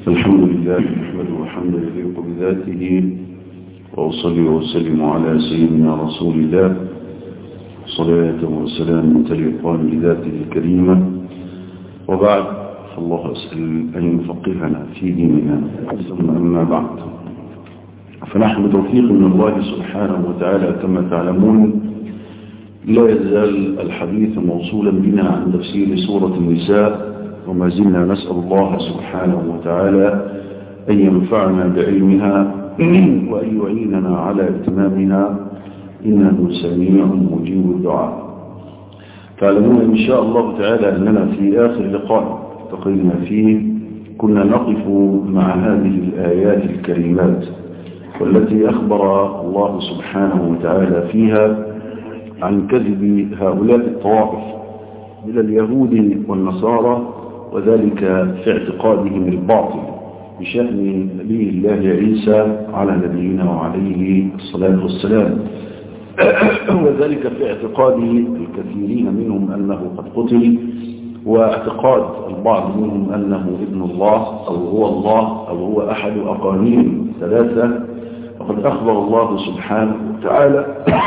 الحمد لله نحمده حمد يليق بذاته وأصلي وأسلم على سيدنا رسول الله صلاة وسلام تليقان بذاته الكريمة وبعد فالله أسأل أن يفقهنا في ديننا ثم أما بعد فنحن توفيق من الله سبحانه وتعالى كما تعلمون لا يزال الحديث موصولا بنا عن تفسير سورة النساء وما زلنا نسأل الله سبحانه وتعالى أن ينفعنا بعلمها وأن يعيننا على اتمامها إنه سميع مجيب الدعاء تعلمون إن شاء الله تعالى أننا في آخر لقاء التقينا فيه كنا نقف مع هذه الآيات الكريمات والتي أخبر الله سبحانه وتعالى فيها عن كذب هؤلاء الطوائف من اليهود والنصارى وذلك في اعتقادهم الباطل بشأن نبي الله عيسى على نبينا وعليه الصلاة والسلام وذلك في اعتقاد الكثيرين منهم أنه قد قتل واعتقاد البعض منهم أنه ابن الله أو هو الله أو هو أحد أقانيم ثلاثة وقد أخبر الله سبحانه وتعالى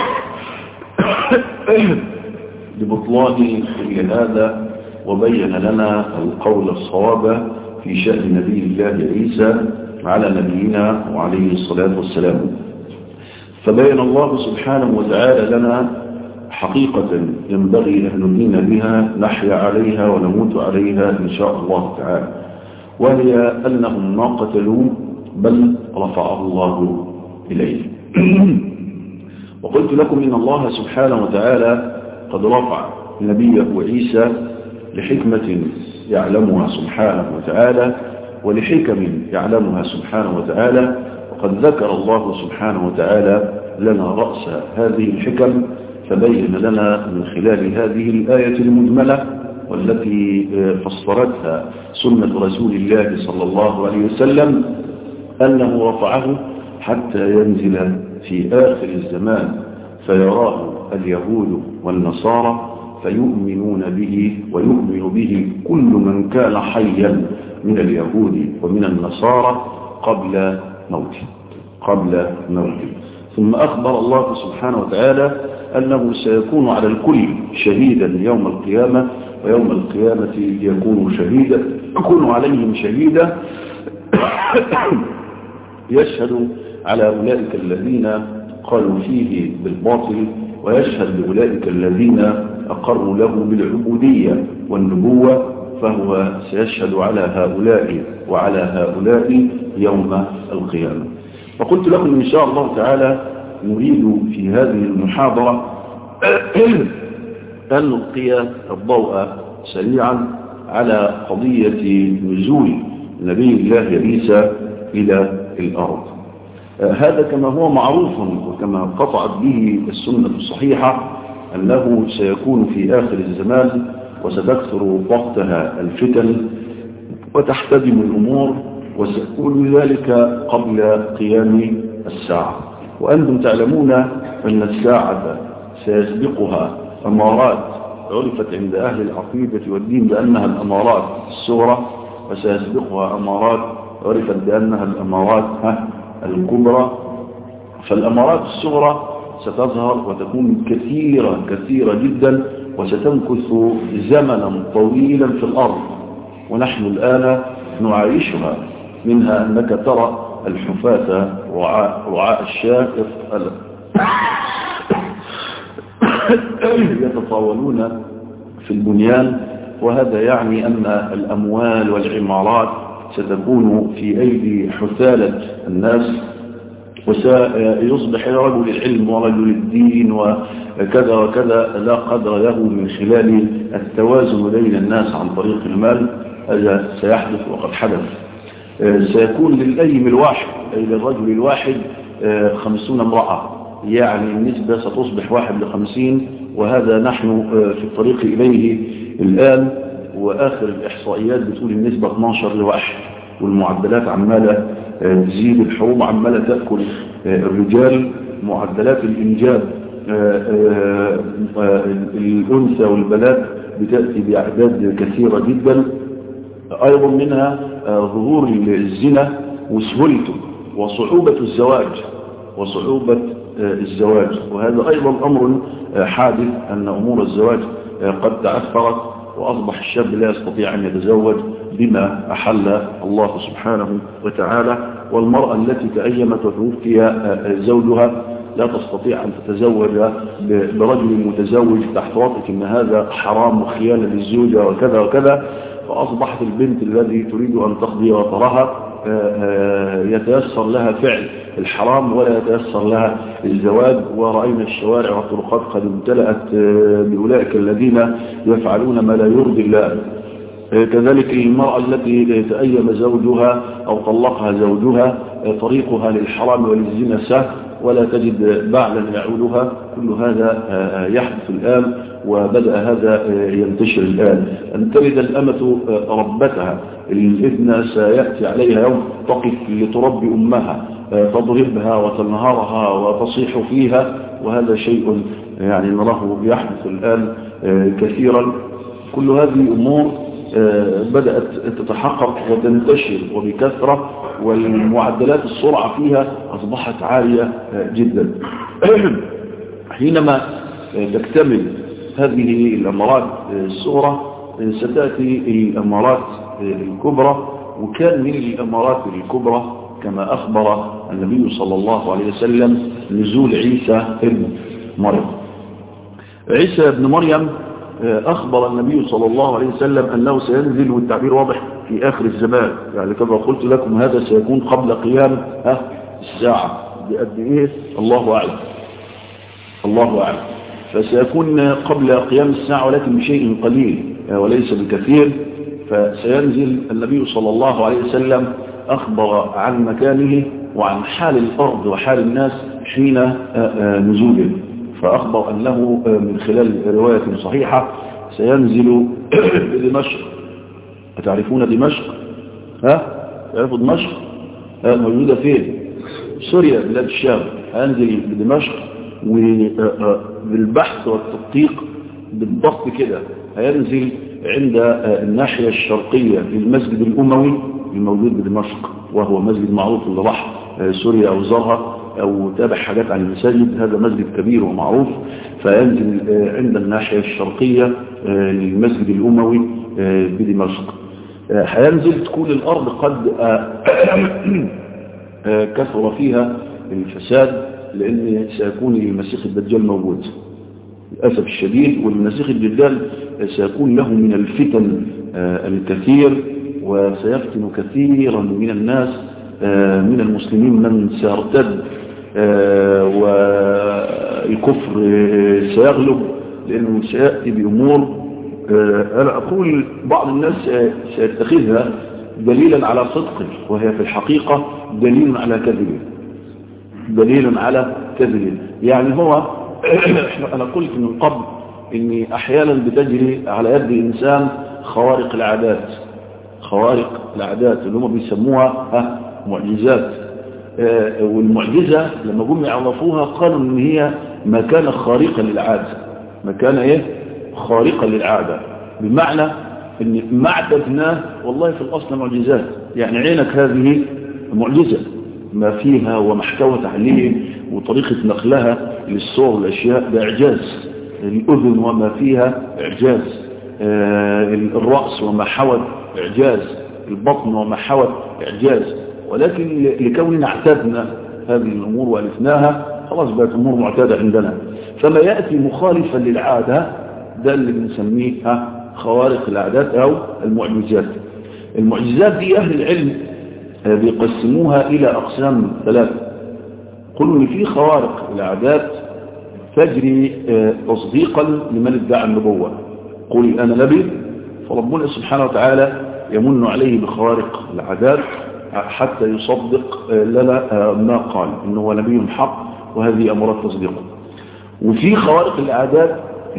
ببطلان كل هذا وبين لنا القول الصواب في شأن نبي الله عيسى على نبينا وعليه الصلاة والسلام فبين الله سبحانه وتعالى لنا حقيقة ينبغي أن نؤمن بها نحيا عليها ونموت عليها إن شاء الله تعالى وهي أنهم ما قتلوا بل رفعه الله إليه وقلت لكم إن الله سبحانه وتعالى قد رفع نبيه عيسى لحكمة يعلمها سبحانه وتعالى ولحكم يعلمها سبحانه وتعالى وقد ذكر الله سبحانه وتعالى لنا رأس هذه الحكم فبين لنا من خلال هذه الآية المجملة والتي فسرتها سنة رسول الله صلى الله عليه وسلم أنه رفعه حتى ينزل في آخر الزمان فيراه اليهود والنصارى فيؤمنون به ويؤمن به كل من كان حيا من اليهود ومن النصارى قبل موته قبل موته ثم أخبر الله سبحانه وتعالى أنه سيكون على الكل شهيدا يوم القيامة ويوم القيامة يكون شهيدا يكون عليهم شهيدا يشهد على أولئك الذين قالوا فيه بالباطل ويشهد لأولئك الذين أقروا له بالعبودية والنبوة فهو سيشهد على هؤلاء وعلى هؤلاء يوم القيامة وقلت لكم إن شاء الله تعالى نريد في هذه المحاضرة أن نلقي الضوء سريعا على قضية نزول نبي الله عيسى إلى الأرض هذا كما هو معروف وكما قطعت به السنة الصحيحة أنه سيكون في آخر الزمان وستكثر وقتها الفتن وتحتدم الأمور وسيكون ذلك قبل قيام الساعة وأنتم تعلمون أن الساعة سيسبقها أمارات عرفت عند أهل العقيدة والدين بأنها الأمارات الصغرى وسيسبقها أمارات عرفت بأنها الأمارات الكبرى فالأمارات الصغرى ستظهر وتكون كثيرة كثيرة جدا وستمكث زمنا طويلا في الأرض ونحن الآن نعايشها منها أنك ترى الحفاة رعاء, رعاء الشاة يتطاولون في البنيان وهذا يعني أن الأموال والعمارات ستكون في أيدي حثالة الناس وسيصبح رجل العلم ورجل الدين وكذا وكذا لا قدر له من خلال التوازن بين الناس عن طريق المال هذا سيحدث وقد حدث سيكون للأيم الواحد أي للرجل الواحد خمسون امرأة يعني النسبة ستصبح واحد لخمسين وهذا نحن في الطريق إليه الآن وآخر الإحصائيات بتقول النسبة 12 لواحد والمعدلات عمالة تزيد الحروب عمالة تأكل الرجال معدلات الإنجاب الأنثى والبنات بتأتي بأعداد كثيرة جدا أيضا منها ظهور الزنا وسهولته وصعوبة الزواج وصعوبة الزواج وهذا أيضا أمر حادث أن أمور الزواج قد تعثرت وأصبح الشاب لا يستطيع أن يتزوج بما أحل الله سبحانه وتعالى والمرأة التي تأيمت وتوفي زوجها لا تستطيع أن تتزوج برجل متزوج تحت وطئة أن هذا حرام وخيانة للزوجة وكذا وكذا فأصبحت البنت الذي تريد أن تقضي وطرها يتيسر لها فعل الحرام ولا يتيسر لها الزواج ورأينا الشوارع والطرقات قد امتلأت بأولئك الذين يفعلون ما لا يرضي الله كذلك المرأة التي تأيم زوجها أو طلقها زوجها طريقها للحرام وللزنا سهل ولا تجد بعلا يعولها كل هذا يحدث الآن وبدأ هذا ينتشر الآن أن تلد الأمة ربتها الإذن سيأتي عليها يوم تقف لتربي أمها تضربها وتنهرها وتصيح فيها وهذا شيء يعني نراه يحدث الآن كثيرا كل هذه أمور بدأت تتحقق وتنتشر وبكثرة والمعدلات السرعة فيها أصبحت عالية جدا حينما تكتمل هذه الأمارات الصغرى ستأتي الأمارات الكبرى وكان من الأمارات الكبرى كما أخبر النبي صلى الله عليه وسلم نزول عيسى ابن مريم عيسى ابن مريم أخبر النبي صلى الله عليه وسلم أنه سينزل والتعبير واضح في آخر الزمان يعني كما قلت لكم هذا سيكون قبل قيام الساعة بقد إيه الله أعلم الله أعلم فسيكون قبل قيام الساعة ولكن بشيء قليل وليس بكثير فسينزل النبي صلى الله عليه وسلم أخبر عن مكانه وعن حال الأرض وحال الناس حين نزوله فأخبر أنه من خلال رواية صحيحة سينزل بدمشق أتعرفون دمشق ها تعرفوا دمشق ها موجودة فين سوريا بلاد الشام هنزل بدمشق وبالبحث والتدقيق بالضبط كده هينزل عند الناحية الشرقية للمسجد الأموي الموجود بدمشق وهو مسجد معروف اللي راح سوريا أو زارها أو تابع حاجات عن المساجد هذا مسجد كبير ومعروف فينزل عند الناحية الشرقية للمسجد الأموي بدمشق هينزل تكون الأرض قد كثر فيها الفساد لأن سيكون المسيح الدجال موجود للأسف الشديد والمسيح الدجال سيكون له من الفتن الكثير وسيفتن كثيرا من الناس من المسلمين من سيرتد والكفر سيغلب لأنه سيأتي بأمور أنا أقول بعض الناس سيتخذها دليلا على صدقه وهي في الحقيقة دليل على كذبه دليل على كذبه يعني هو أنا قلت من قبل إني أحيانا بتجري على يد إنسان خوارق العادات خوارق العادات اللي هم بيسموها معجزات والمعجزة لما جم يعرفوها قالوا ان هي مكان خارقة للعادة مكان ايه خارقة للعادة بمعنى ان ما اعتدناه والله في الاصل معجزات يعني عينك هذه معجزة ما فيها وما احتوت عليه وطريقة نقلها للصور والاشياء ده اعجاز الاذن وما فيها اعجاز الرأس وما حوت اعجاز البطن وما حوت اعجاز ولكن لكوننا اعتدنا هذه الأمور وألفناها خلاص بقت أمور معتادة عندنا فما يأتي مخالفا للعادة ده اللي بنسميه خوارق العادات أو المعجزات المعجزات دي أهل العلم بيقسموها إلى أقسام ثلاثة قلوا إن في خوارق العادات تجري تصديقا لمن ادعى النبوة قل أنا نبي فربنا سبحانه وتعالى يمن عليه بخوارق العادات حتى يصدق لنا ما قال إنه هو نبي حق وهذه أمرات تصديقه وفي خوارق العادات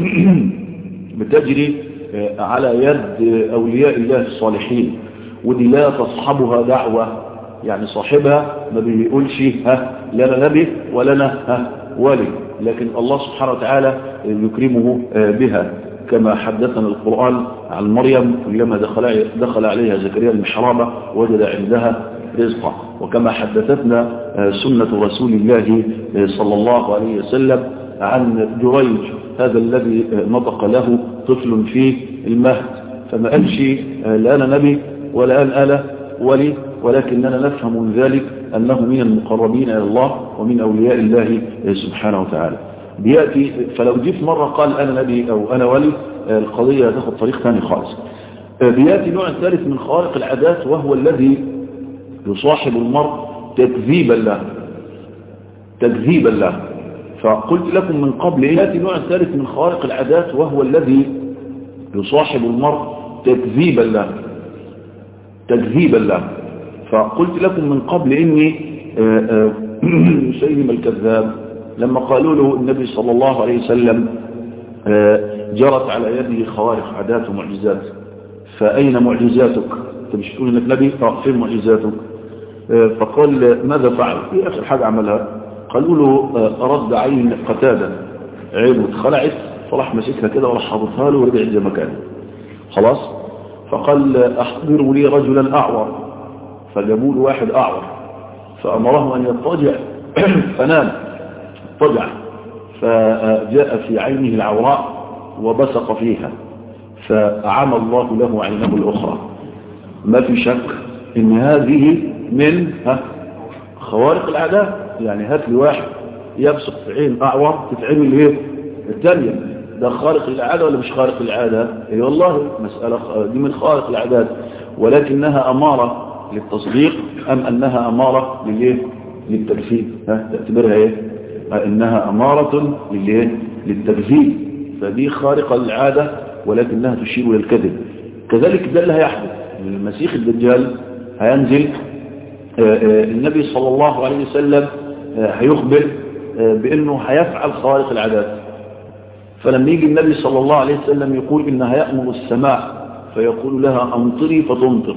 بتجري على يد أولياء الله الصالحين ودي لا تصحبها دعوة يعني صاحبها ما بيقولش ها لنا نبي ولنا ها ولي لكن الله سبحانه وتعالى يكرمه بها كما حدثنا القرآن عن مريم كلما دخل, دخل عليها زكريا المحرابة وجد عندها رزقا وكما حدثتنا سنة رسول الله صلى الله عليه وسلم عن جريج هذا الذي نطق له طفل في المهد فما قالش لا أنا نبي ولا أنا آلة ولي ولكننا نفهم من ذلك أنه من المقربين إلى الله ومن أولياء الله سبحانه وتعالى بيأتي فلو جيت مرة قال أنا نبي أو أنا ولي القضية تاخد طريق ثاني خالص بيأتي نوع ثالث من خوارق العادات وهو الذي يصاحب المرء تكذيبا له تكذيبا له فقلت لكم من قبل إيه يأتي نوع ثالث من خوارق العادات وهو الذي يصاحب المرء تكذيبا له تكذيبا له فقلت لكم من قبل إني مسيلم الكذاب لما قالوا له النبي صلى الله عليه وسلم جرت على يده خوارق عادات ومعجزات فأين معجزاتك انت مش تقول انك نبي فين معجزاتك فقال ماذا فعل ايه اخر حاجة عملها قالوا له رد عين قتادة عينه اتخلعت فراح مسكها كده وراح حاططها له ورجعت زي ما كان خلاص فقال احضروا لي رجلا اعور فجابوا له واحد اعور فامره ان يضطجع فنام اضطجع فجاء في عينه العوراء وبصق فيها فعمى الله له عينه الاخرى ما في شك ان هذه من ها خوارق العادات يعني هات لي واحد يبصق في عين اعور تتعمل ايه الثانيه ده خارق العاده ولا مش خارق العاده اي والله مساله دي من خارق العادات ولكنها اماره للتصديق ام انها اماره للايه للتكذيب ها تعتبرها ايه انها اماره للايه للتكذيب فدي خارقه للعاده ولكنها تشير الى الكذب كذلك ده اللي هيحدث المسيح الدجال هينزل النبي صلى الله عليه وسلم هيخبر بأنه هيفعل خارق العادات فلما يجي النبي صلى الله عليه وسلم يقول إن هيأمر السماء فيقول لها أمطري فتمطر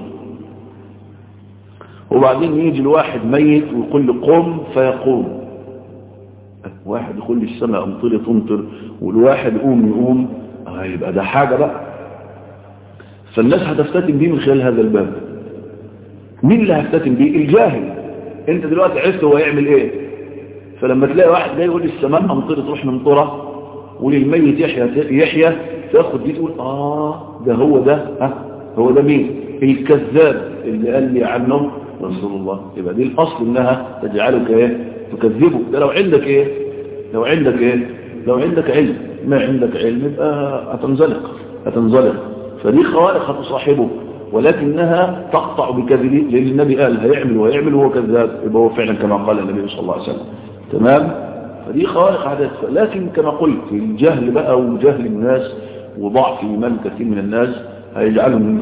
وبعدين يجي الواحد ميت ويقول له قم فيقوم واحد يقول للسماء أمطري تمطر والواحد قوم يقوم يبقى ده حاجة بقى فالناس هتفتتن بيه من خلال هذا الباب مين اللي هيفتتن بيه الجاهل انت دلوقتي عرفت هو يعمل ايه فلما تلاقي واحد جاي يقول السماء امطرت تروح ممطره وللميت يحيى يحيى تاخد دي تقول اه ده هو ده ها هو ده مين الكذاب اللي قال لي عنه رسول الله يبقى دي الاصل انها تجعلك ايه تكذبه ده لو عندك ايه لو عندك ايه لو عندك علم ما عندك علم يبقى هتنزلق هتنزلق فدي خوارق هتصاحبه ولكنها تقطع بكذبه لأن النبي قال هيعمل ويعمل وهو كذاب يبقى هو فعلا كما قال النبي صلى الله عليه وسلم تمام فدي خوارق عادات لكن كما قلت الجهل بقى وجهل الناس وضعف إيمان كثير من الناس هيجعلهم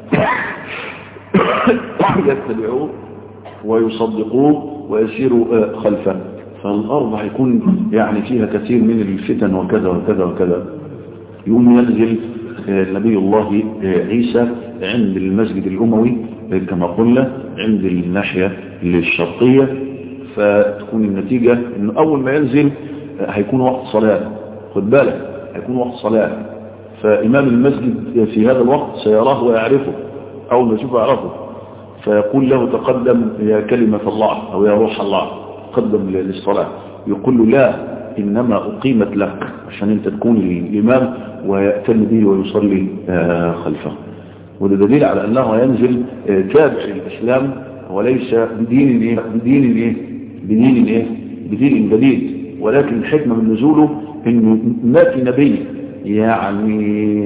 يتبعوه ويصدقوه ويسيروا خلفه فالأرض هيكون يعني فيها كثير من الفتن وكذا وكذا وكذا يوم ينزل نبي الله عيسى عند المسجد الأموي كما قلنا عند الناحية الشرقية فتكون النتيجة أنه أول ما ينزل هيكون وقت صلاة خد بالك هيكون وقت صلاة فإمام المسجد في هذا الوقت سيراه ويعرفه أول ما يشوفه يعرفه فيقول له تقدم يا كلمة الله أو يا روح الله تقدم للصلاة يقول له لا إنما أقيمت لك عشان أنت تكون الإمام ويأتم به ويصلي خلفه وده دليل على أنه ينزل تابع للإسلام وليس بدين إيه بدين إيه بدين إيه بدين جديد ولكن الحكمة من نزوله إنه ما في نبي يعني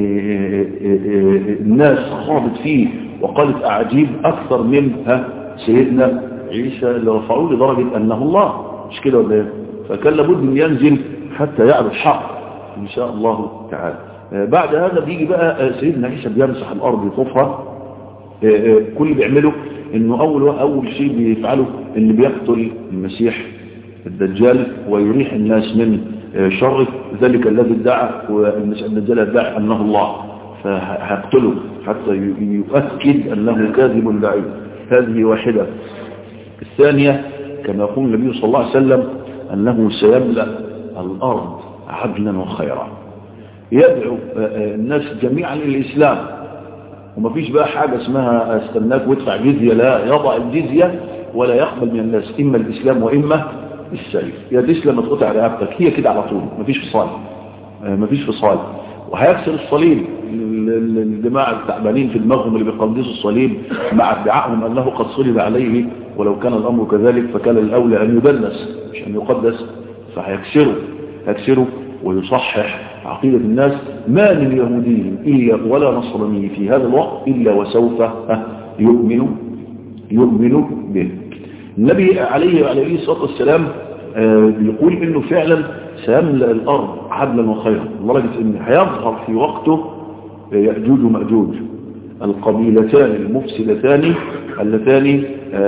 الناس خاضت فيه وقالت أعجيب أكثر من ها سيدنا عيسى اللي رفعوه لدرجة أنه الله مش كده ولا ايه فكان لابد ان ينزل حتى يعرف حق ان شاء الله تعالى بعد هذا بيجي بقى سيدنا عيسى بيمسح الارض يطوفها كل اللي بيعمله انه اول اول شيء بيفعله ان بيقتل المسيح الدجال ويريح الناس من شره ذلك الذي ادعى والمسيح الدجال ادعى انه الله فهيقتله حتى يؤكد انه كاذب لعين هذه واحده الثانيه كما يقول النبي صلى الله عليه وسلم أنه سيملأ الأرض عدلا وخيرا يدعو الناس جميعا إلى الإسلام وما فيش بقى حاجة اسمها استناك وادفع جزية لا يضع الجزية ولا يقبل من الناس إما الإسلام وإما السيف يا تسلم تقطع رقبتك هي كده على طول ما فيش فصال ما فيش فصال وهيكسر الصليب الجماعة التعبانين في دماغهم اللي بيقدسوا الصليب مع ادعائهم أنه قد صلب عليه ولو كان الأمر كذلك فكان الأولى أن يدنس مش أن يقدس فهيكسره هيكسره ويصحح عقيدة الناس ما من يهودي إلا ولا نصراني في هذا الوقت إلا وسوف يؤمن يؤمن به النبي عليه عليه الصلاة والسلام يقول إنه فعلا سيملأ الأرض عدلا وخيرا لدرجة إن هيظهر في وقته يأجوج ومأجوج القبيلتان المفسدتان اللتان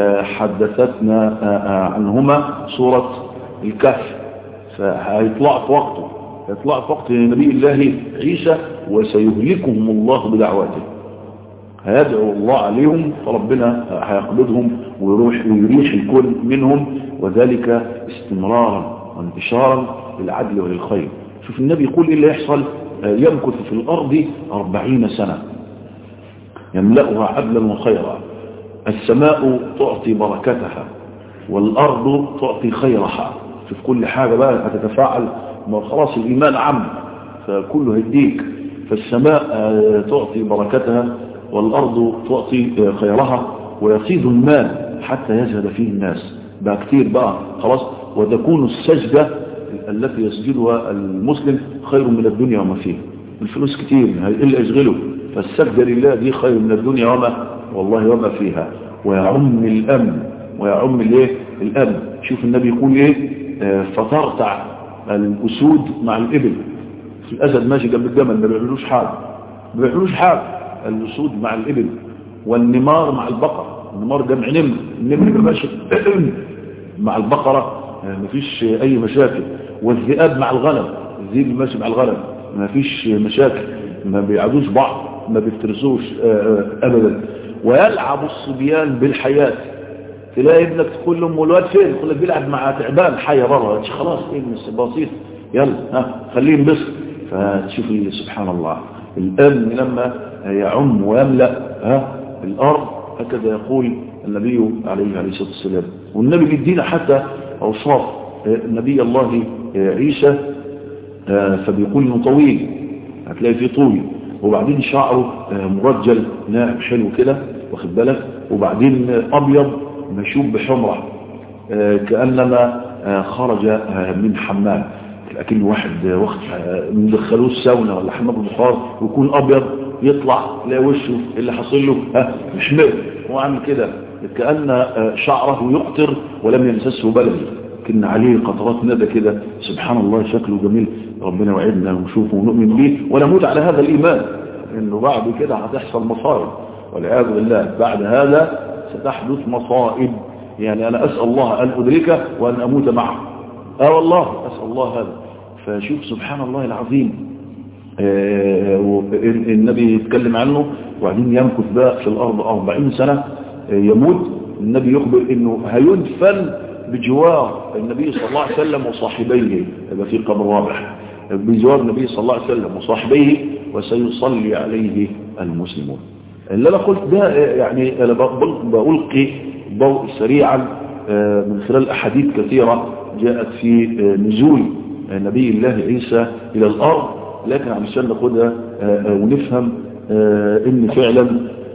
حدثتنا عنهما سورة الكهف فهيطلع في وقته هيطلع في وقت نبي الله عيسى وسيهلكهم الله بدعواته هيدعو الله عليهم فربنا هيقبضهم ويروح ويريح الكل منهم وذلك استمرارا وانتشارا للعدل وللخير شوف النبي يقول ايه اللي يحصل يمكث في الارض أربعين سنة يملأها عدلا وخيرا السماء تعطي بركتها والارض تعطي خيرها شوف كل حاجة بقى هتتفاعل ما خلاص الايمان عم فكله هيديك فالسماء تعطي بركتها والارض تعطي خيرها ويصيد المال حتى يزهد فيه الناس بقى كتير بقى خلاص وتكون السجدة التي يسجدها المسلم خير من الدنيا وما فيها الفلوس كتير هيقل اشغله فالسجدة لله دي خير من الدنيا وما والله وما فيها ويعم الامن ويعم الايه الامن شوف النبي يقول ايه آه فترتع الاسود مع الابل في الاسد ماشي جنب الجمل ما بيعملوش حاجه ما بيعملوش حاجه الاسود مع الابل والنمار مع البقر النمار جمع نمر النمر ماشي مع البقره مفيش اي مشاكل والذئاب مع الغنم الذئب ماشي مع الغنم مفيش مشاكل ما بيعدوش بعض ما بيفترسوش ابدا ويلعب الصبيان بالحياة تلاقي ابنك تقول له الواد فين يقول لك بيلعب مع تعبان حية بره خلاص ابن بسيط يلا ها خليه ينبسط فتشوف سبحان الله الامن لما يعم ويملا ها الارض هكذا يقول النبي عليه عليه الصلاه والسلام والنبي بيدينا حتى اوصاف نبي الله عيسى فبيقول انه طويل هتلاقي فيه طول وبعدين شعره مرجل ناعم حلو كده واخد بالك وبعدين ابيض مشوب بحمرة كأنما خرج من حمام لكن واحد واخد مدخلوه الساونا ولا حمام البخار ويكون ابيض يطلع تلاقي وشه اللي حاصل له ها محمر هو عامل كده كأن شعره يقطر ولم يمسسه بلد كن عليه قطرات ندى كده سبحان الله شكله جميل ربنا وعدنا ونشوفه ونؤمن به ونموت على هذا الإيمان إنه بعد كده هتحصل مصائب والعياذ بالله بعد هذا ستحدث مصائب يعني أنا أسأل الله أن أدركه وأن أموت معه آه والله أسأل الله هذا فشوف سبحان الله العظيم آه النبي يتكلم عنه وبعدين يمكث بقى في الأرض أربعين سنة آه يموت النبي يخبر أنه هيدفن بجوار النبي صلى الله عليه وسلم وصاحبيه يبقى في قبر رابح بجوار النبي صلى الله عليه وسلم وصاحبيه وسيصلي عليه المسلمون اللي انا قلت ده يعني انا بألقي ضوء سريعا من خلال احاديث كثيرة جاءت في نزول نبي الله عيسى الى الارض لكن علشان ناخدها ونفهم ان فعلا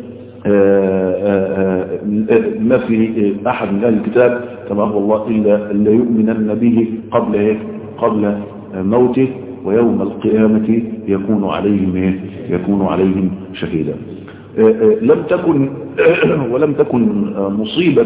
ما في احد من اهل الكتاب كما هو الله الا الا يؤمنن به قبل ايه قبل موته ويوم القيامة يكون عليهم يكون عليهم شهيدا لم تكن ولم تكن مصيبة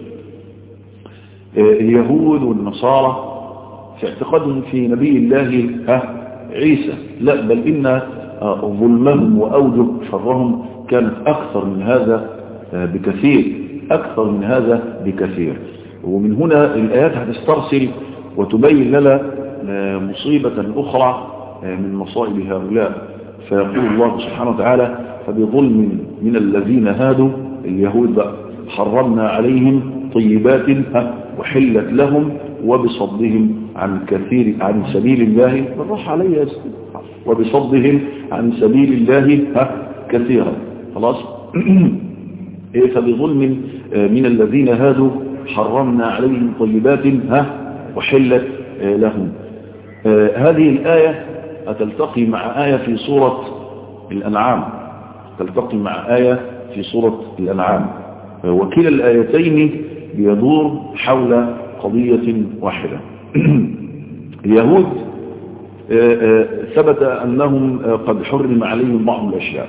اليهود والنصارى في اعتقادهم في نبي الله عيسى لا بل إن ظلمهم وأوجه شرهم كانت أكثر من هذا بكثير أكثر من هذا بكثير ومن هنا الآيات هتسترسل وتبين لنا مصيبة أخرى من مصائب هؤلاء فيقول الله سبحانه وتعالى فبظلم من الذين هادوا اليهود بقى حرمنا عليهم طيبات وحلت لهم وبصدهم عن كثير عن سبيل الله بالراحة علي وبصدهم عن سبيل الله ها كثيرا خلاص إيه فبظلم من الذين هادوا حرمنا عليهم طيبات ها وحلت لهم هذه الآية تلتقي مع آية في سورة الأنعام تلتقي مع آية في سورة الأنعام وكلا الآيتين بيدور حول قضية واحدة اليهود ثبت أنهم قد حرم عليهم بعض الأشياء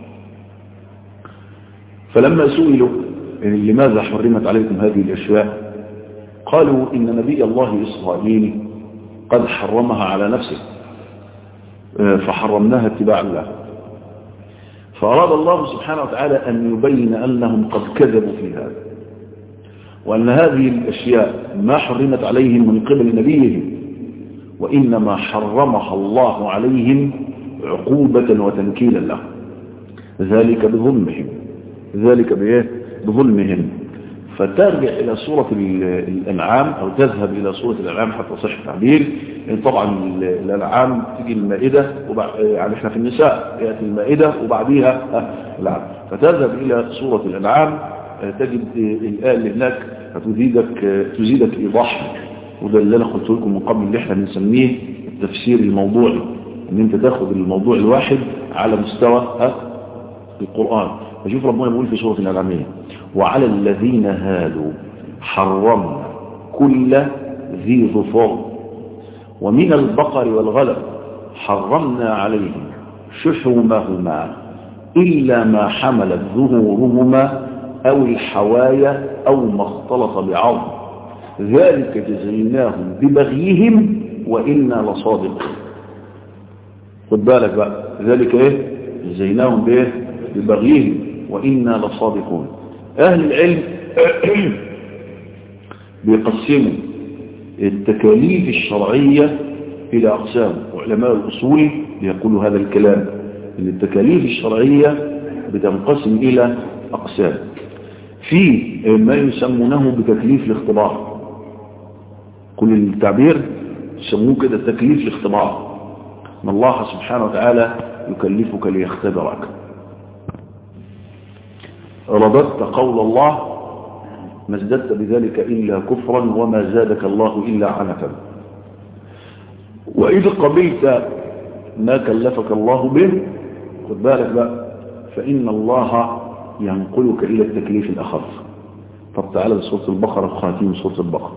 فلما سئلوا لماذا حرمت عليكم هذه الأشياء قالوا إن نبي الله إسرائيل قد حرمها على نفسه فحرمناها اتباعا له فأراد الله سبحانه وتعالى أن يبين أنهم قد كذبوا في هذا وأن هذه الأشياء ما حرمت عليهم من قبل نبيهم وإنما حرمها الله عليهم عقوبة وتنكيلا لهم ذلك بظلمهم ذلك بإيه؟ بظلمهم فترجع إلى سورة الأنعام أو تذهب إلى سورة الأنعام حتى صح التعبير طبعا الأنعام تيجي المائدة وبعد يعني احنا في النساء يأتي المائدة وبعديها الأنعام فتذهب إلى سورة الأنعام تجد الآية اللي هناك هتزيدك تزيدك إيضاح وده اللي أنا قلت لكم من قبل اللي احنا بنسميه التفسير الموضوعي ان انت تاخد الموضوع الواحد على مستوى القرآن فشوف ربنا يقول في سورة الأنعام وعلى الذين هادوا حرمنا كل ذي ظفر ومن البقر والغلب حرمنا عليهم شحومهما إلا ما حملت ظهورهما أو الحوايا أو ما اختلط بعظم ذلك جزيناهم ببغيهم وإنا لصادقون خد بالك بقى ذلك ايه جزيناهم بايه ببغيهم وإنا لصادقون أهل العلم بيقسموا التكاليف الشرعية إلى أقسام وعلماء الأصول يقولوا هذا الكلام إن التكاليف الشرعية بتنقسم إلى أقسام في ما يسمونه بتكليف الاختبار كل التعبير يسموه كده تكليف الاختبار ان الله سبحانه وتعالى يكلفك ليختبرك رددت قول الله ما ازددت بذلك إلا كفرا وما زادك الله إلا عنفا وإذا قبلت ما كلفك الله به خد بالك بقى فإن الله ينقلك إلى التكليف الأخف طب تعالى بسورة البقرة خاتيم سورة البقرة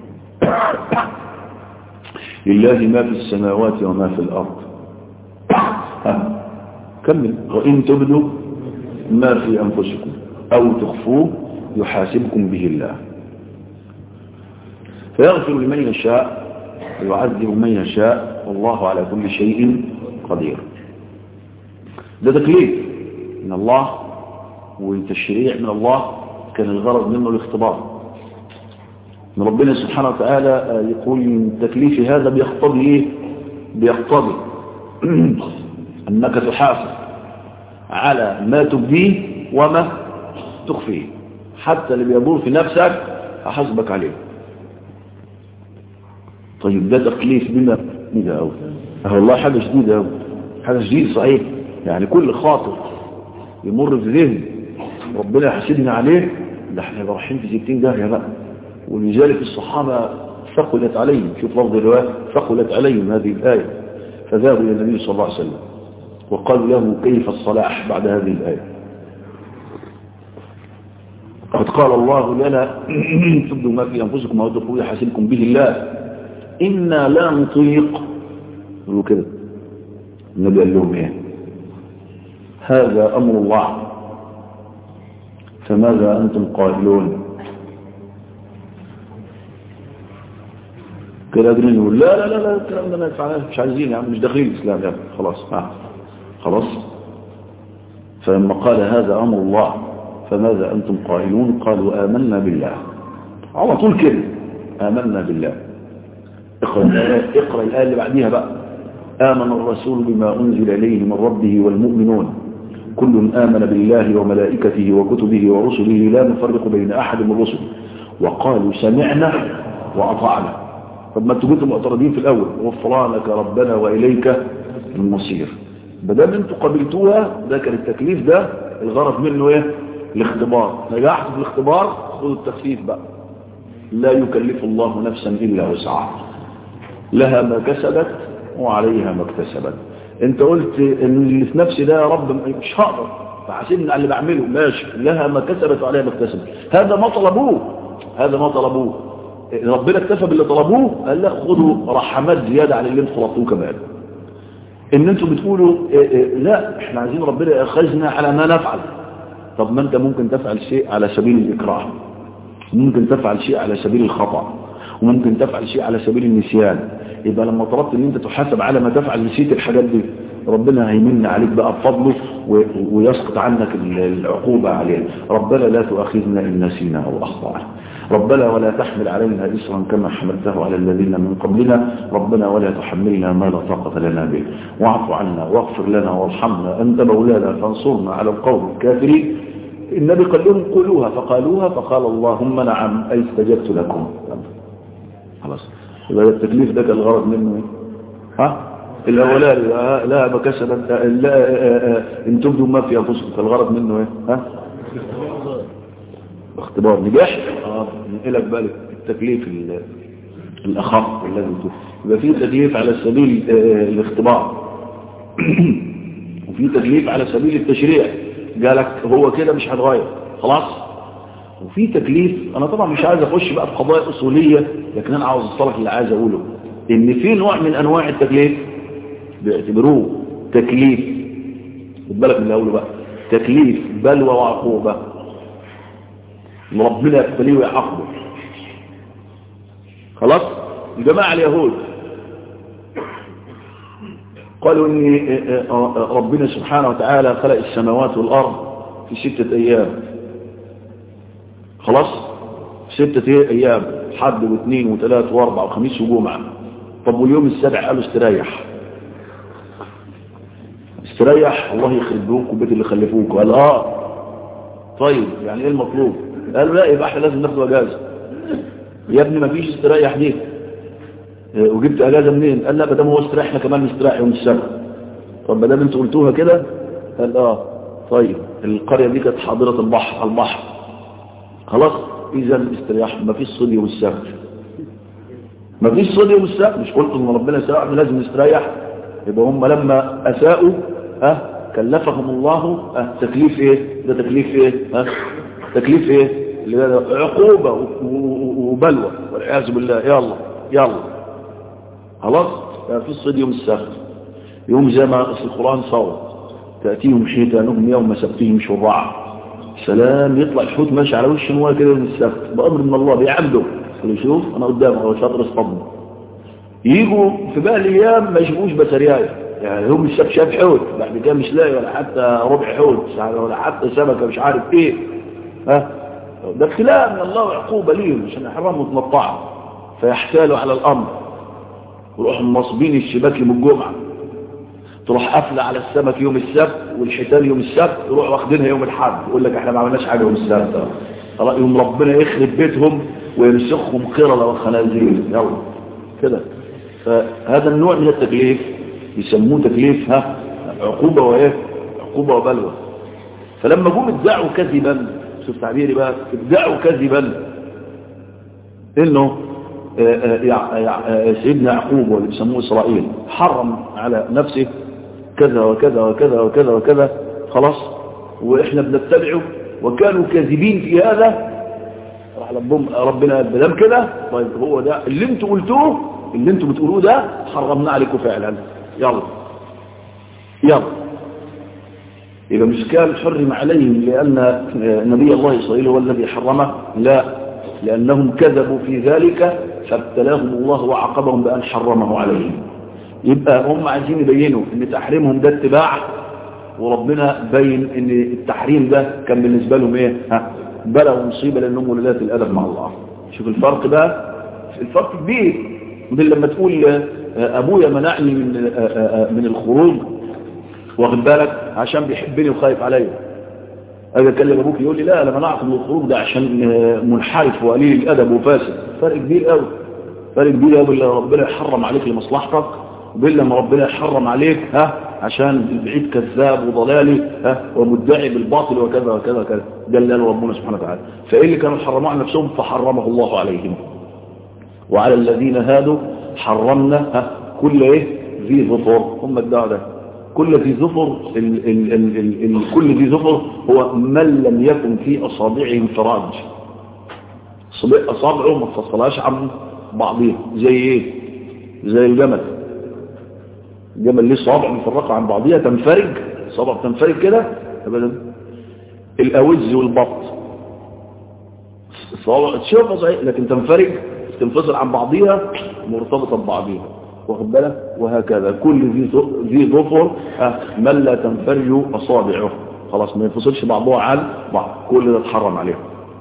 لله ما في السماوات وما في الأرض كمل وإن تبدوا ما في أنفسكم أو تخفوه يحاسبكم به الله فيغفر لمن يشاء ويعذب من يشاء والله على كل شيء قدير ده تكليف من الله وتشريع من الله كان الغرض منه الاختبار من ربنا سبحانه وتعالى يقول من تكليف هذا بيقتضي ايه بيقتضي انك تحاسب على ما تبديه وما تخفيه حتى اللي بيدور في نفسك هحاسبك عليه طيب ده تكليف بما ده قوي والله حاجه شديده قوي حاجه شديده صحيح يعني كل خاطر يمر في ذهن ربنا يحاسبنا عليه ده احنا رايحين في 60 داهيه بقى ولذلك الصحابه ثقلت عليهم شوف لفظ الروايه ثقلت عليهم هذه الايه فذهبوا الى النبي صلى الله عليه وسلم وقالوا له كيف الصلاح بعد هذه الايه قد قال الله لنا تبدوا ما في أنفسكم أو تقولوا يحاسبكم به الله إنا لا نطيق يقولوا كده النبي قال لهم إيه هذا أمر الله فماذا أنتم قائلون كده قادرين يقول لا لا لا لا الكلام ده ما ينفعناش مش عايزين يا عم مش داخلين الإسلام يا عم خلاص آه. خلاص فلما قال هذا أمر الله فماذا أنتم قائلون قالوا آمنا بالله على طول كده آمنا بالله اقرأ الآية, اقرأ الآية اللي بعديها بقى آمن الرسول بما أنزل إليه من ربه والمؤمنون كل آمن بالله وملائكته وكتبه ورسله لا نفرق بين أحد من رسله وقالوا سمعنا وأطعنا طب ما انتوا كنتم معترضين في الأول غفرانك ربنا وإليك المصير بدل انتوا قبلتوها ده كان التكليف ده الغرض منه ايه الاختبار نجحت في الاختبار خذوا التخفيف بقى لا يكلف الله نفسا الا وسعها لها ما كسبت وعليها ما اكتسبت انت قلت ان اللي في نفسي ده يا رب مش هقدر فحاسبني على اللي بعمله ماشي لها ما كسبت وعليها ما اكتسبت هذا ما طلبوه هذا ما طلبوه ربنا اكتفى باللي طلبوه قال لا خدوا رحمات زيادة عن اللي انتم طلبتوه كمان ان انتم بتقولوا إيه إيه لا احنا عايزين ربنا ياخذنا على ما نفعل طب ما انت ممكن تفعل شيء على سبيل الاكراه ممكن تفعل شيء على سبيل الخطأ وممكن تفعل شيء على سبيل النسيان يبقى لما طلبت ان انت تحاسب على ما تفعل نسيت الحاجات دي ربنا هيمن عليك بقى بفضله ويسقط عنك العقوبة عليه ربنا لا تؤاخذنا إن نسينا أو أخطأنا ربنا ولا تحمل علينا إسرا كما حملته على الذين من قبلنا ربنا ولا تحملنا ما لا طاقة لنا به واعف عنا واغفر لنا وارحمنا أنت مولانا فانصرنا على القوم الكافرين النبي قال لهم قولوها فقالوها فقال اللهم نعم أي استجبت لكم خلاص يبقى التكليف ده كان الغرض منه ها الاولاني لا ما كسبت لا ان تبدوا ما في انفسكم فالغرض منه ايه ها اختبار نجاح اه نقلك بالك التكليف الاخف الذي يبقى في تكليف على سبيل الاختبار وفي تكليف على سبيل التشريع قالك هو كده مش هتغير خلاص وفي تكليف انا طبعا مش عايز اخش بقى في قضايا اصوليه لكن انا عاوز الصلح اللي عايز اقوله ان في نوع من انواع التكليف بيعتبروه تكليف خد بالك من اللي اقوله بقى تكليف بلوى وعقوبه ربنا يبتليه ويعاقبه خلاص الجماعه اليهود قالوا ان ربنا سبحانه وتعالى خلق السماوات والارض في ستة ايام خلاص ستة ايام حد واثنين وثلاث واربع وخميس وجمعة طب واليوم السابع قالوا استريح استريح الله يخرب بيوك وبيت اللي خلفوك قال اه طيب يعني ايه المطلوب قالوا لا يبقى احنا لازم ناخد اجازه يا ابني ما فيش استريح دي وجبت اجازه منين قال لا بدل هو استريح احنا كمان نستريح يوم السبت طب ما دام انتوا قلتوها كده قال اه طيب القريه دي كانت حاضره البحر على البحر خلاص اذا استرياح ما فيش صيد يوم السبت ما فيش صيد يوم السبت مش قلت ان ربنا ساعد لازم نستريح يبقى هم لما اساءوا ها كلفهم الله ها تكليف ايه ده تكليف ايه ها تكليف ايه اللي ده عقوبه وبلوى والعياذ بالله يلا يلا خلاص في الصيد يوم السبت يوم زي ما القرآن صور تأتيهم حيتانهم يوم سبتهم شرعا سلام يطلع الحوت ماشي على وش هو كده يوم السبت بأمر من الله بيعبده قال شوف أنا قدامه هو شاطر اصطدم يجوا في بقى الأيام ما يشوفوش بسرياية يعني يوم السبت شاف حوت بعد كده مش لاقي ولا حتى ربع حوت ولا حتى سمكة مش عارف ايه ها ده ابتلاء من الله وعقوبة ليهم عشان يحرموا متنطعوا فيحتالوا على الأمر ويروحوا مصبين الشباك يوم الجمعة تروح قافله على السمك يوم السبت والحيتان يوم السبت يروح واخدينها يوم الاحد يقول لك احنا ما عملناش حاجه يوم السبت يوم ربنا يخرب بيتهم ويمسخهم قرده وخنازير يلا كده فهذا النوع من التكليف يسموه تكليف ها عقوبه وايه عقوبه وبلوى فلما جم ادعوا كذبا شوف تعبيري بقى ادعوا كذبا انه سيدنا يعقوب واللي بيسموه إسرائيل حرم على نفسه كذا وكذا وكذا وكذا وكذا خلاص وإحنا بنتبعه وكانوا كاذبين في هذا راح لبهم ربنا بدم كده طيب هو ده اللي انتوا قلتوه اللي انتوا بتقولوه ده حرمنا عليكم فعلا يلا يلا يبقى مش كان حرم عليهم لأن نبي الله إسرائيل هو الذي حرمه لا لأنهم كذبوا في ذلك فابتلاهم الله وعاقبهم بأن حرمه عليهم يبقى هم عايزين يبينوا ان تحريمهم ده اتباع وربنا بين ان التحريم ده كان بالنسبة لهم ايه ها بلغوا مصيبة لانهم ولدات الادب مع الله شوف الفرق بقى الفرق كبير ودي لما تقول ابويا منعني من من الخروج واخد بالك عشان بيحبني وخايف عليا اجي اكلم ابوك يقول لي لا انا منعت من الخروج ده عشان منحرف وقليل الادب وفاسد فرق كبير قوي فرق كبير قوي اللي ربنا يحرم عليك لمصلحتك وبإلا ما ربنا يحرم عليك ها عشان البعيد كذاب وضلالي ها ومدعي بالباطل وكذا وكذا وكذا ده اللي قاله ربنا سبحانه وتعالى فإيه اللي كانوا حرموا على نفسهم فحرمه الله عليهم وعلى الذين هادوا حرمنا ها كل ايه ذي ظفر هم ادعوا ده كل ذي ظفر ال ال ال ال ال كل ذي ظفر هو من لم يكن في أصابعهم فراج أصابعه ما تفصلهاش عن بعضها زي ايه زي الجمل الجمل ليه صابع مفرقة عن بعضها تنفرج صابع تنفرج كده ابدا الاوز والبط صابع تشوفها صحيح لكن تنفرج تنفصل عن بعضها مرتبطة ببعضها واخد بالك وهكذا كل ذي ذي ظفر من لا تنفرج اصابعه خلاص ما ينفصلش بعضها عن بعض كل ده اتحرم عليهم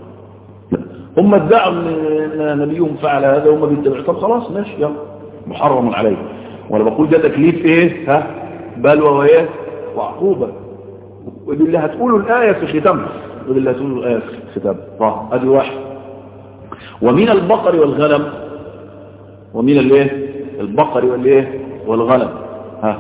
هم ادعوا ان نبيهم فعل هذا وهم بيتبعوا طب خلاص ماشي يلا محرم عليه وانا بقول ده تكليف ايه ها بلوى وايه وعقوبه ودي اللي هتقوله الايه في ختامها ودي اللي هتقوله الايه في ختامها طب ادي واحد ومن البقر والغنم ومن الايه البقر والايه والغنم ها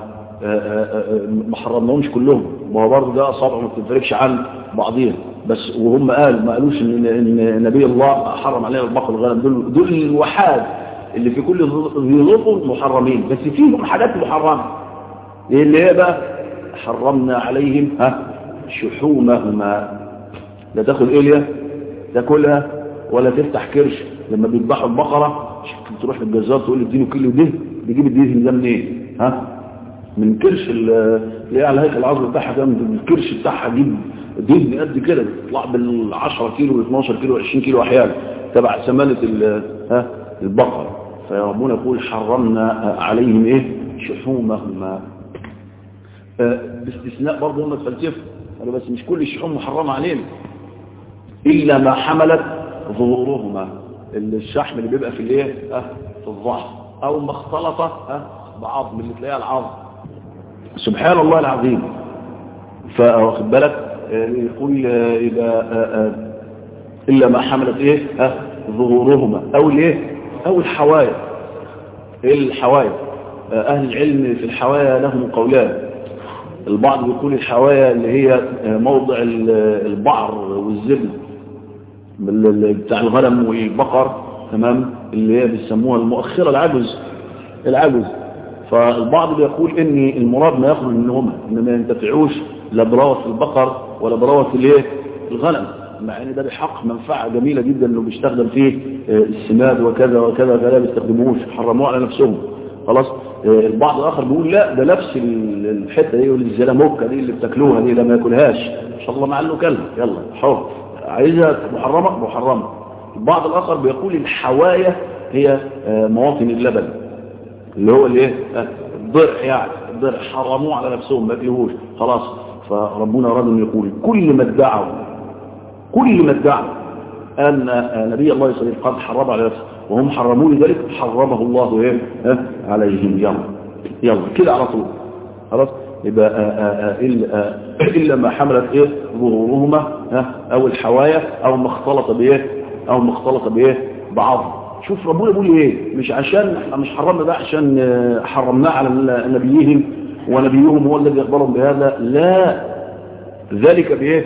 ما حرمناهمش كلهم ما هو برضه ده اصابع ما بتنفرقش عن بعضهم بس وهم قال ما قالوش ان ان نبي الله حرم علينا البقر والغنم دول دول الوحاد اللي في كل ذي ظفر محرمين بس فيهم حاجات محرمه ايه اللي هي بقى حرمنا عليهم ها شحومهما لا تاخد إليا تاكلها ولا تفتح كرش لما بيذبحوا البقرة تروح للجزار تقول لي اديله كيلو ده بيجيب الدهن ده منين ها من كرش اللي هي على هيكل العظم بتاعها ده من الكرش بتاعها جيب دهن قد كده بيطلع بال 10 كيلو 12 كيلو 20 كيلو احيانا تبع سمانه ها البقره فربنا يقول حرمنا عليهم ايه شحومهما باستثناء برضه هم الفلسفه قالوا بس مش كل الشحوم محرمه علينا الا ما حملت ظهورهما الشحم اللي بيبقى في الايه اه في الظهر او ما اختلط اه بعظم اللي تلاقيها العظم سبحان الله العظيم فواخد بالك يقول يبقى الا ما حملت ايه اه ظهورهما او الايه او الحوايا ايه الحوايا اهل العلم في الحوايا لهم قولان البعض بيقول الحوايا اللي هي موضع البعر والزبل بتاع الغنم والبقر تمام اللي هي بيسموها المؤخرة العجز العجز فالبعض بيقول ان المراد ما يخرج منهما ان ما ينتفعوش لا بروث البقر ولا بروث الايه الغنم مع ان ده بحق منفعة جميلة جدا انه بيستخدم فيه السماد وكذا وكذا وكذا بيستخدموش حرموه على نفسهم خلاص البعض الاخر بيقول لا ده نفس الحته دي والزلموكه دي اللي بتاكلوها دي لما ياكلهاش ان شاء الله مع انه كلب يلا حر عايزها محرمه محرمه البعض الاخر بيقول الحوايا هي مواطن اللبن اللي هو الايه الضرع يعني الضرع حرموه على نفسهم ما ياكلوهوش خلاص فربنا اراد ان يقول كل ما ادعوا كل ما ادعوا ان نبي الله صلى الله عليه وسلم قد حرم على نفسه وهم حرموا لذلك حرمه الله ايه ها عليهم يلا يلا كده على طول خلاص يبقى إلا, إلا ما حملت إيه ظهورهما ها أو الحوايا أو ما اختلط بإيه أو ما اختلط بإيه بعض شوف ربنا بيقول إيه مش عشان احنا مش حرمنا ده عشان حرمناه على نبيهم ونبيهم هو الذي أخبرهم بهذا لا ذلك بإيه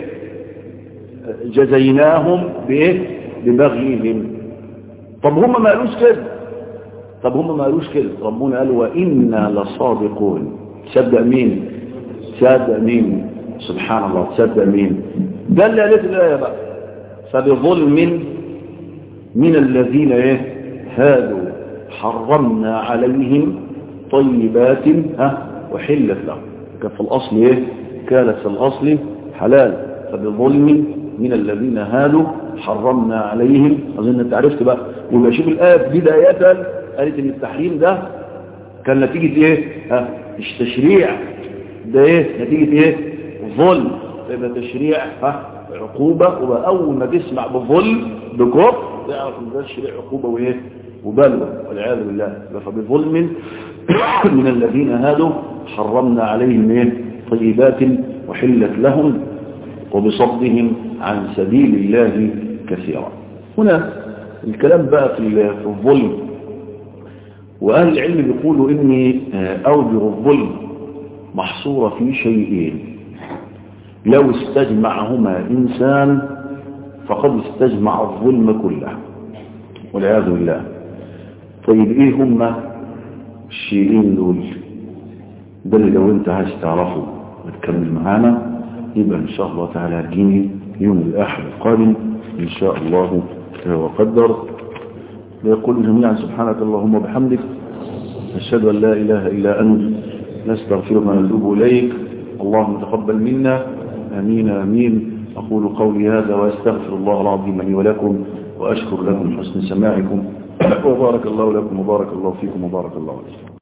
جزيناهم بإيه ببغيهم طب هم ما قالوش كده طب هم ما قالوش كده ربنا قال وإنا لصادقون تصدق مين تصدق مين سبحان الله تصدق مين ده اللي قالت الآية بقى فبظلم من الذين ايه هادوا حرمنا عليهم طيبات ها وحلت لهم كان في الأصل ايه كانت في الأصل حلال فبظلم من الذين هادوا حرمنا عليهم أظن انت عرفت بقى ويبقى شوف الآية بداية قالت ان التحريم ده كان نتيجة ايه ها مش تشريع ده ايه نتيجة ايه ظلم يبقى تشريع ها عقوبة وبقى اول ما تسمع بظلم بكفر تعرف ان ده تشريع عقوبة وايه وبلوى والعياذ بالله فبظلم من الذين هادوا حرمنا عليهم ايه طيبات وحلت لهم وبصدهم عن سبيل الله كثيرا هنا الكلام بقى في في الظلم وأهل العلم بيقولوا إن أوجه الظلم محصورة في شيئين لو استجمعهما إنسان فقد استجمع الظلم كله والعياذ بالله طيب إيه هما الشيئين دول ده اللي لو انت عايز تعرفه وتكمل معانا يبقى إن شاء الله تعالى هتجيني يوم الأحد القادم إن شاء الله وقدر ويقول جميعا سبحانك اللهم وبحمدك نشهد أن لا إله إلا أنت نستغفرك ونتوب إليك اللهم تقبل منا آمين آمين أقول قولي هذا وأستغفر الله العظيم لي ولكم وأشكر لكم حسن سماعكم وبارك الله لكم وبارك الله فيكم وبارك الله عليكم